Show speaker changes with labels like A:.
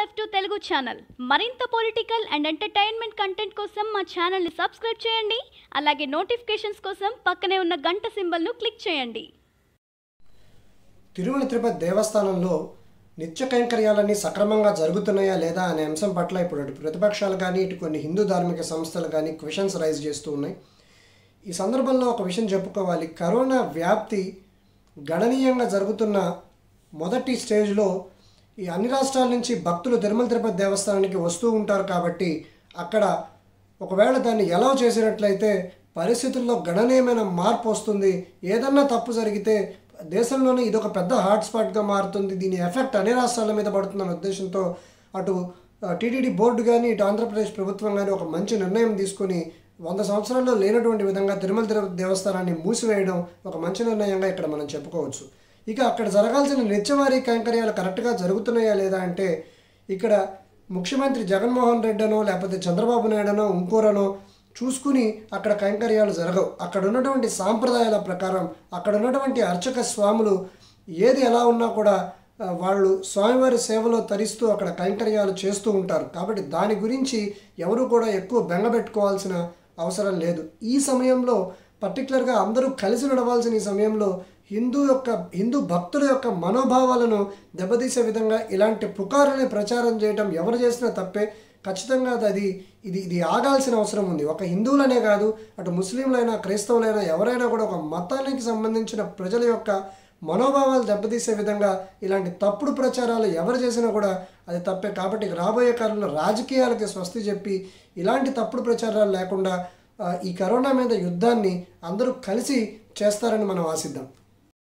A: F two Telugu channel మరింత political and entertainment content కోసం మా ఛానల్ని సబ్స్క్రైబ్ చేయండి అలాగే నోటిఫికేషన్స్ కోసం పక్కనే ఉన్న గంట సింబల్ను క్లిక్ చేయండి
B: తిరుమల తిరుపతి దేవస్థానంలో నిత్య కైంకర్యాలన్నీ సక్రమంగా జరుగుతున్నాయా లేదా అనే అంశం పట్ల ఇప్పుడు అటు ప్రతిపక్షాలు కానీ ఇటు కొన్ని హిందూ ధార్మిక సంస్థలు కానీ క్వశ్చన్స్ రైజ్ చేస్తూ ఉన్నాయి ఈ సందర్భంలో ఒక విషయం చెప్పుకోవాలి కరోనా వ్యాప్తి గణనీయంగా జరుగుతున్న మొదటి స్టేజ్లో ఈ అన్ని రాష్ట్రాల నుంచి భక్తులు తిరుమల తిరుపతి దేవస్థానానికి వస్తూ ఉంటారు కాబట్టి అక్కడ ఒకవేళ దాన్ని ఎలా చేసినట్లయితే పరిస్థితుల్లో గణనీయమైన మార్పు వస్తుంది ఏదన్నా తప్పు జరిగితే దేశంలోనే ఇది ఒక పెద్ద హాట్స్పాట్గా మారుతుంది దీని ఎఫెక్ట్ అన్ని రాష్ట్రాల మీద పడుతుందన్న ఉద్దేశంతో అటు టీటీడీ బోర్డు కానీ ఇటు ఆంధ్రప్రదేశ్ ప్రభుత్వం కానీ ఒక మంచి నిర్ణయం తీసుకొని వంద సంవత్సరాల్లో లేనటువంటి విధంగా తిరుమల తిరుపతి దేవస్థానాన్ని మూసివేయడం ఒక మంచి నిర్ణయంగా ఇక్కడ మనం చెప్పుకోవచ్చు ఇక అక్కడ జరగాల్సిన నిత్యవారీ కైంకర్యాలు కరెక్ట్గా జరుగుతున్నాయా లేదా అంటే ఇక్కడ ముఖ్యమంత్రి జగన్మోహన్ రెడ్డనో లేకపోతే చంద్రబాబు నాయుడనో ఇంకోరనో చూసుకుని అక్కడ కైంకర్యాలు జరగవు అక్కడ ఉన్నటువంటి సాంప్రదాయాల ప్రకారం అక్కడ ఉన్నటువంటి అర్చక స్వాములు ఏది ఎలా ఉన్నా కూడా ఆ, వాళ్ళు స్వామివారి సేవలో తరిస్తూ అక్కడ కైంకర్యాలు చేస్తూ ఉంటారు కాబట్టి దాని గురించి ఎవరు కూడా ఎక్కువ బెంగపెట్టుకోవాల్సిన అవసరం లేదు ఈ సమయంలో పర్టికులర్గా అందరూ కలిసి నడవాల్సిన ఈ సమయంలో హిందూ యొక్క హిందూ భక్తుల యొక్క మనోభావాలను దెబ్బతీసే విధంగా ఇలాంటి పుకారుని ప్రచారం చేయడం ఎవరు చేసినా తప్పే ఖచ్చితంగా అది ఇది ఇది ఆగాల్సిన అవసరం ఉంది ఒక హిందువులనే కాదు అటు ముస్లింలైనా క్రైస్తవులైనా ఎవరైనా కూడా ఒక మతానికి సంబంధించిన ప్రజల యొక్క మనోభావాలు దెబ్బతీసే విధంగా ఇలాంటి తప్పుడు ప్రచారాలు ఎవరు చేసినా కూడా అది తప్పే కాబట్టి ఇక రాబోయే కాలంలో రాజకీయాలకి స్వస్తి చెప్పి ఇలాంటి తప్పుడు ప్రచారాలు లేకుండా ఆ, ఈ కరోనా మీద యుద్ధాన్ని అందరూ కలిసి చేస్తారని మనం ఆశిద్దాం